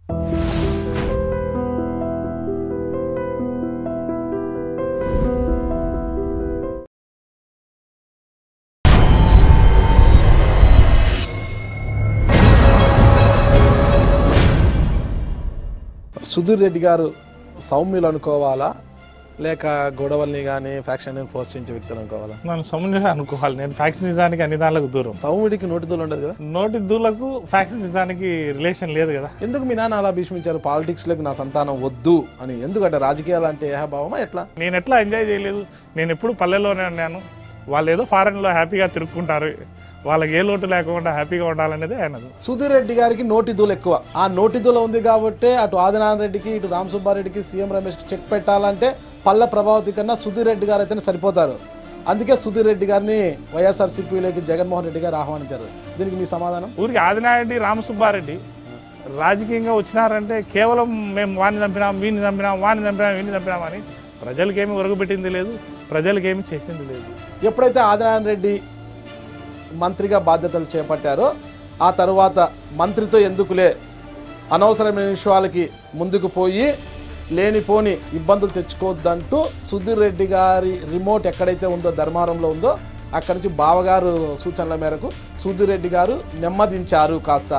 సుధీర్ రెడ్డి గారు సౌమ్యులు అనుకోవాలా లేక గొడవల్ని కానీ ఫ్యాక్షన్ ప్రోత్సహించే వ్యక్తులు అనుకోవాలా నన్ను సముద్రంగా అనుకోవాలి నేను ఫ్యాక్స్ నిజానికి అన్ని దానికి దూరం సౌమ్యుడికి నోటితోలు ఉండదు కదా నోటి దూలకు ఫ్యాక్స్ నిజానికి రిలేషన్ లేదు కదా ఎందుకు మీ నాన్న అలా భీష్మించారు పాలిటిక్స్లోకి నా సంతానం వద్దు అని ఎందుకంటే రాజకీయాలు అంటే ఏహభావమా ఎట్లా నేను ఎట్లా ఎంజాయ్ చేయలేదు నేను ఎప్పుడు పల్లెల్లోనే ఉన్నాను వాళ్ళు ఏదో ఫారెన్లో హ్యాపీగా తిరుక్కుంటారు వాళ్ళకి ఏ లోటు లేకుండా హ్యాపీగా ఉండాలనేది ఆయనది సుధీర్ రెడ్డి గారికి నోటి దూలు ఎక్కువ ఆ నోటి దూల ఉంది కాబట్టి అటు ఆదినారాయణ రెడ్డికి ఇటు రామ్ సుబ్బారెడ్డికి సీఎం రమేష్కి చెక్ పెట్టాలంటే పల్లె ప్రభావతి కన్నా సుధీర్ రెడ్డి గారు అయితేనే సరిపోతారు అందుకే సుధీర్ రెడ్డి గారిని వైఎస్ఆర్సీపీలోకి జగన్మోహన్ రెడ్డి గారు ఆహ్వానించారు దీనికి మీ సమాధానం ఊరికి ఆదినారెడ్డి రామసుబ్బారెడ్డి రాజకీయంగా వచ్చినారంటే కేవలం మేము వాడిని చంపినాం వీడిని చంపినాం వాడిని చంపినాం వీడిని చంపినాం అని ప్రజలకేమి ఒరగబెట్టింది లేదు ప్రజలకేమి చేసింది లేదు ఎప్పుడైతే ఆదినారాయణ రెడ్డి మంత్రిగా బాధ్యతలు చేపట్టారో ఆ తర్వాత మంత్రితో ఎందుకులే అనవసరమైన విషయాలకి ముందుకు పోయి లేనిపోని ఇబ్బందులు తెచ్చుకోవద్దంటూ సుధీర్ రెడ్డి గారి రిమోట్ ఎక్కడైతే ఉందో ధర్మారంలో ఉందో అక్కడి నుంచి బావగారు సూచనల మేరకు సుధీర్ రెడ్డి గారు నెమ్మదించారు కాస్త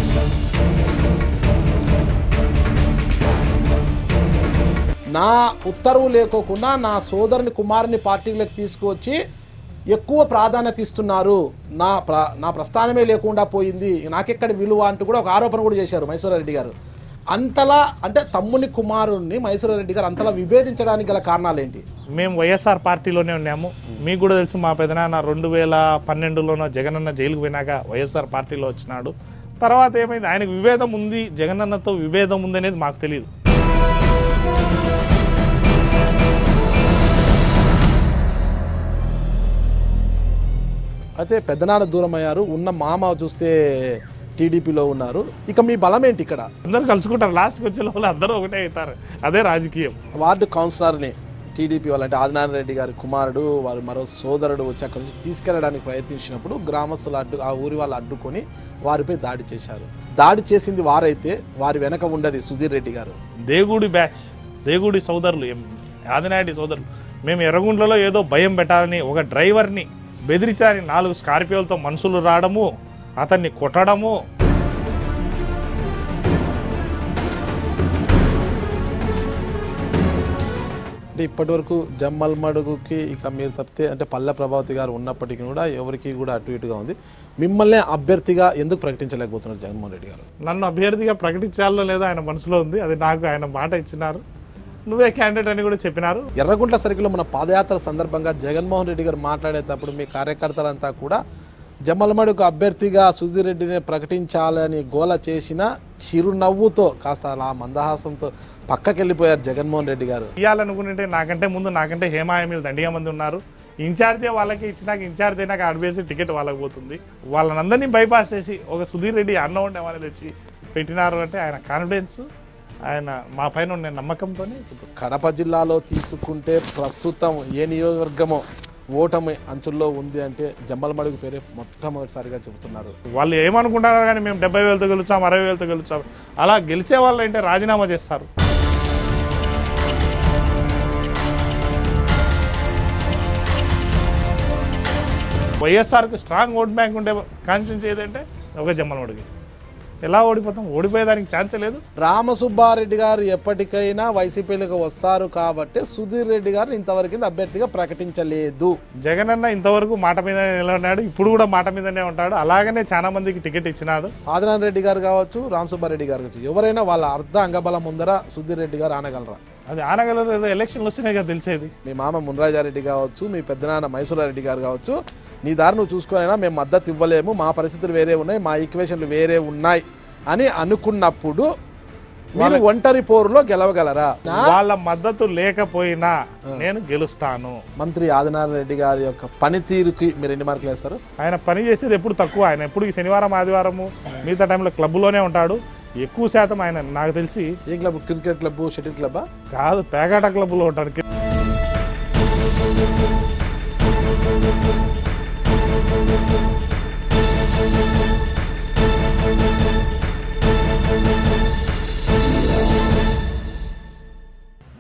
నా ఉత్తర్వు లేకోకుండా నా సోదరుని కుమారుని పార్టీలోకి తీసుకువచ్చి ఎక్కువ ప్రాధాన్యత ఇస్తున్నారు నా ప్ర నా ప్రస్థానమే లేకుండా పోయింది నాకెక్కడ విలువ అంటూ కూడా ఒక ఆరోపణ కూడా చేశారు మైసూరారెడ్డి గారు అంతలా అంటే తమ్ముని కుమారుణ్ణి మైసూరారెడ్డి గారు అంతలా విభేదించడానికి గల కారణాలు ఏంటి మేము వైఎస్ఆర్ పార్టీలోనే ఉన్నాము మీకు కూడా తెలుసు మా పెదనాన్న రెండు వేల పన్నెండులోనో జగనన్న జైలుకు పోయినాక వైఎస్ఆర్ పార్టీలో వచ్చినాడు తర్వాత ఏమైంది ఆయనకు విభేదం ఉంది జగనన్నతో విభేదం ఉంది అనేది మాకు తెలియదు అయితే పెద్దనాన్న దూరం అయ్యారు ఉన్న మామ చూస్తే టీడీపీలో ఉన్నారు ఇక మీ బలం ఏంటి ఇక్కడ అందరూ కలుసుకుంటారు లాస్ట్కి వచ్చే లోపల అందరూ ఒకటే అవుతారు అదే రాజకీయం వార్డు కౌన్సిలర్ని టీడీపీ వాళ్ళు అంటే ఆదినారాయణ రెడ్డి గారి కుమారుడు వారి మరో సోదరుడు వచ్చి అక్కడి నుంచి తీసుకెళ్ళడానికి ప్రయత్నించినప్పుడు గ్రామస్తులు అడ్డు ఆ ఊరి వాళ్ళు అడ్డుకొని వారిపై దాడి చేశారు దాడి చేసింది వారైతే వారి వెనక ఉండదు సుధీర్ రెడ్డి గారు దేగుడి బ్యాచ్ దేగుడి సోదరులు ఎం- ఆదినాయుడి సోదరులు మేము ఎర్రగుంట్లలో ఏదో భయం పెట్టాలని ఒక డ్రైవర్ని బెదిరించాలని నాలుగు స్కార్పియోలతో మనుషులు రావడము అతన్ని కొట్టడము అంటే ఇప్పటివరకు జమ్మల్ మడుగుకి ఇక మీరు తప్పితే అంటే పల్లె ప్రభావతి గారు ఉన్నప్పటికీ కూడా ఎవరికి కూడా అటు ఇటుగా ఉంది మిమ్మల్ని అభ్యర్థిగా ఎందుకు ప్రకటించలేకపోతున్నారు జగన్మోహన్ రెడ్డి గారు నన్ను అభ్యర్థిగా ప్రకటించాలో లేదో ఆయన మనసులో ఉంది అది నాకు ఆయన మాట ఇచ్చినారు నువ్వే క్యాండిడేట్ అని కూడా చెప్పినారు ఎర్రగుంట్ల సర్కిల్లో మన పాదయాత్ర సందర్భంగా జగన్మోహన్ రెడ్డి గారు మాట్లాడేటప్పుడు మీ కార్యకర్తలంతా కూడా జమ్మలమడుకు అభ్యర్థిగా సుధీర్ రెడ్డిని ప్రకటించాలని గోల చేసిన చిరునవ్వుతో కాస్త అలా మందహాసంతో పక్కకెళ్ళిపోయారు జగన్మోహన్ రెడ్డి గారు ఇవ్వాలనుకుంటే నాకంటే ముందు నాకంటే హేమాయమీలు దండిగా మంది ఉన్నారు ఇన్ఛార్జే వాళ్ళకి ఇచ్చినాక ఇన్ఛార్జ్ అయినాక ఆడవేసి టికెట్ వాళ్ళకి పోతుంది వాళ్ళనందరినీ బైపాస్ చేసి ఒక సుధీర్ రెడ్డి అన్న ఉండేవాడిని తెచ్చి పెట్టినారు అంటే ఆయన కాన్ఫిడెన్స్ ఆయన మా పైన ఉండే నమ్మకంతోనే కడప జిల్లాలో తీసుకుంటే ప్రస్తుతం ఏ నియోజకవర్గమో ఓటమి అంచుల్లో ఉంది అంటే జమ్మలమడుగు పేరే మొట్టమొదటిసారిగా చెబుతున్నారు వాళ్ళు ఏమనుకుంటారో కానీ మేము డెబ్బై వేలతో గెలుచాం అరవై వేలతో గెలుచాం అలా గెలిచే వాళ్ళు అంటే రాజీనామా చేస్తారు వైఎస్ఆర్కి స్ట్రాంగ్ ఓట్ బ్యాంక్ ఉండే కాన్స్టిట్యూన్సీ ఏదంటే ఒక జమ్మలమడికి ఎలా ఓడిపోతాం ఓడిపోయేదానికి ఛాన్సే లేదు రామసుబ్బారెడ్డి గారు ఎప్పటికైనా వైసీపీలోకి వస్తారు కాబట్టి సుధీర్ రెడ్డి గారిని ఇంతవరకు అభ్యర్థిగా ప్రకటించలేదు జగన్ అన్న ఇంతవరకు మాట మీద నిలబడినాడు ఇప్పుడు కూడా మాట మీదనే ఉంటాడు అలాగనే చాలా మందికి టికెట్ ఇచ్చినాడు ఆదినారాయణ రెడ్డి గారు కావచ్చు రామసుబ్బారెడ్డి గారు కావచ్చు ఎవరైనా వాళ్ళ అర్ధ అంగబలం ముందర సుధీర్ రెడ్డి గారు ఆనగలరా అది ఆనగల ఎలక్షన్లు వస్తేనే కదా తెలిసేది మీ మామ మున్రాజారెడ్డి కావచ్చు మీ పెద్దనాన్న మైసూరారెడ్డి గారు కావచ్చు నీ దారి నువ్వు చూసుకొనైనా మేము మద్దతు ఇవ్వలేము మా పరిస్థితులు వేరే ఉన్నాయి మా ఈక్వేషన్లు వేరే ఉన్నాయి అని అనుకున్నప్పుడు మీరు ఒంటరి పోరులో గెలవగలరా నా వాళ్ళ మద్దతు లేకపోయినా నేను గెలుస్తాను మంత్రి ఆదినారాయణ రెడ్డి గారి యొక్క పనితీరుకి మీరు ఎన్ని మార్కులు వేస్తారు ఆయన పని చేసేది ఎప్పుడు తక్కువ ఆయన ఎప్పుడు ఈ శనివారం ఆదివారము మిగతా టైంలో క్లబ్లోనే ఉంటాడు ఎక్కువ శాతం ఆయన నాకు తెలిసి ఏ క్లబ్ క్రికెట్ క్లబ్ షటిల్ క్లబ్బా కాదు పేకాట క్లబ్లో ఉంటాడు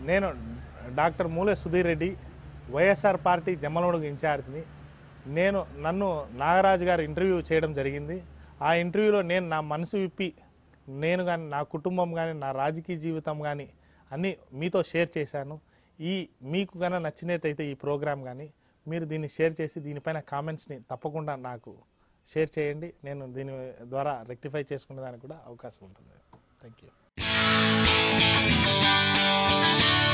నేను doctor Mule Sudheer Reddy YSR party Jammalamadugu ఇన్ఛార్జ్ని నేను నన్ను నాగరాజు గారు ఇంటర్వ్యూ చేయడం జరిగింది ఆ ఇంటర్వ్యూలో నేను నా మనసు విప్పి నేను కానీ నా కుటుంబం కానీ నా రాజకీయ జీవితం కానీ అన్నీ మీతో షేర్ చేశాను ఈ మీకు కనుక నచ్చినట్టయితే ఈ ప్రోగ్రామ్ కానీ మీరు దీన్ని షేర్ చేసి దీనిపైన కామెంట్స్ని తప్పకుండా నాకు షేర్ చేయండి నేను దీని ద్వారా రెక్టిఫై చేసుకునే దానికి కూడా అవకాశం ఉంటుంది థ్యాంక్ యూ